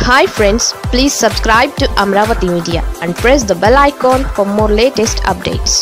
hi friends please subscribe to Amaravati media and press the bell icon for more latest updates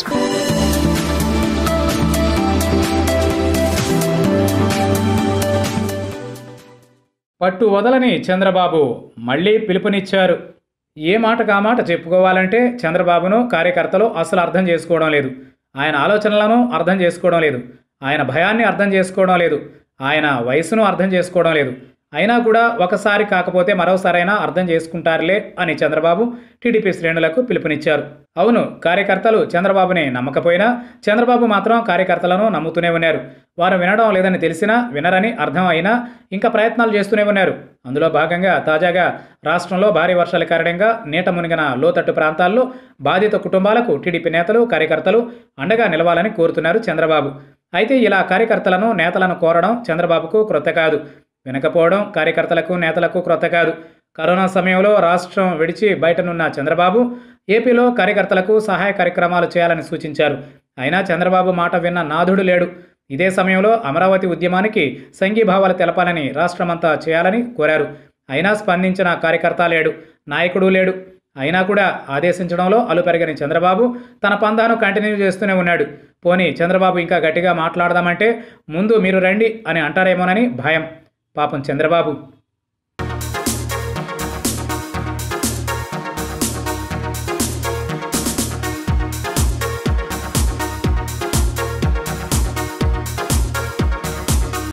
పట్టు వదలని చంద్రబాబు మళ్ళీ పిలుపునిచ్చారు ఏ మాట కా మాట చెప్పుకోవాలంటే చంద్రబాబును కార్యకర్తలు అసలు అర్థం చేసుకోవడం లేదు ఆయన ఆలోచనలను అర్థం చేసుకోవడం లేదు ఆయన భయాన్ని అర్థం చేసుకోవడం లేదు ఆయన వయసును అర్థం చేసుకోవడం లేదు అయినా కూడా ఒకసారి కాకపోతే మరోసారైనా అర్థం చేసుకుంటారులే అని చంద్రబాబు టీడీపీ శ్రేణులకు పిలుపునిచ్చారు అవును కార్యకర్తలు చంద్రబాబుని నమ్మకపోయినా చంద్రబాబు మాత్రం కార్యకర్తలను నమ్ముతూనే ఉన్నారు వారు వినడం లేదని తెలిసినా వినరని అర్థం అయినా ఇంకా ప్రయత్నాలు చేస్తూనే ఉన్నారు అందులో భాగంగా తాజాగా రాష్ట్రంలో భారీ వర్షాల కారణంగా నీట మునిగిన లోతట్టు ప్రాంతాల్లో బాధిత కుటుంబాలకు టీడీపీ నేతలు కార్యకర్తలు అండగా నిలవాలని కోరుతున్నారు చంద్రబాబు అయితే ఇలా కార్యకర్తలను నేతలను కోరడం చంద్రబాబుకు క్రొత్త కాదు వినకపోవడం కార్యకర్తలకు నేతలకు క్రొత్త కాదు కరోనా సమయంలో రాష్ట్రం విడిచి బయటనున్న చంద్రబాబు ఏపీలో కార్యకర్తలకు సహాయ కార్యక్రమాలు చేయాలని సూచించారు అయినా చంద్రబాబు మాట విన్న నాథుడు లేడు ఇదే సమయంలో అమరావతి ఉద్యమానికి సంఘీభావాలు తెలపాలని రాష్ట్రమంతా చేయాలని కోరారు అయినా స్పందించిన కార్యకర్త లేడు నాయకుడు లేడు అయినా కూడా ఆదేశించడంలో అలుపెరగని చంద్రబాబు తన పందాను కంటిన్యూ చేస్తూనే ఉన్నాడు పోనీ చంద్రబాబు ఇంకా గట్టిగా మాట్లాడదామంటే ముందు మీరు రండి అని అంటారేమోనని భయం పాపం చంద్రబాబు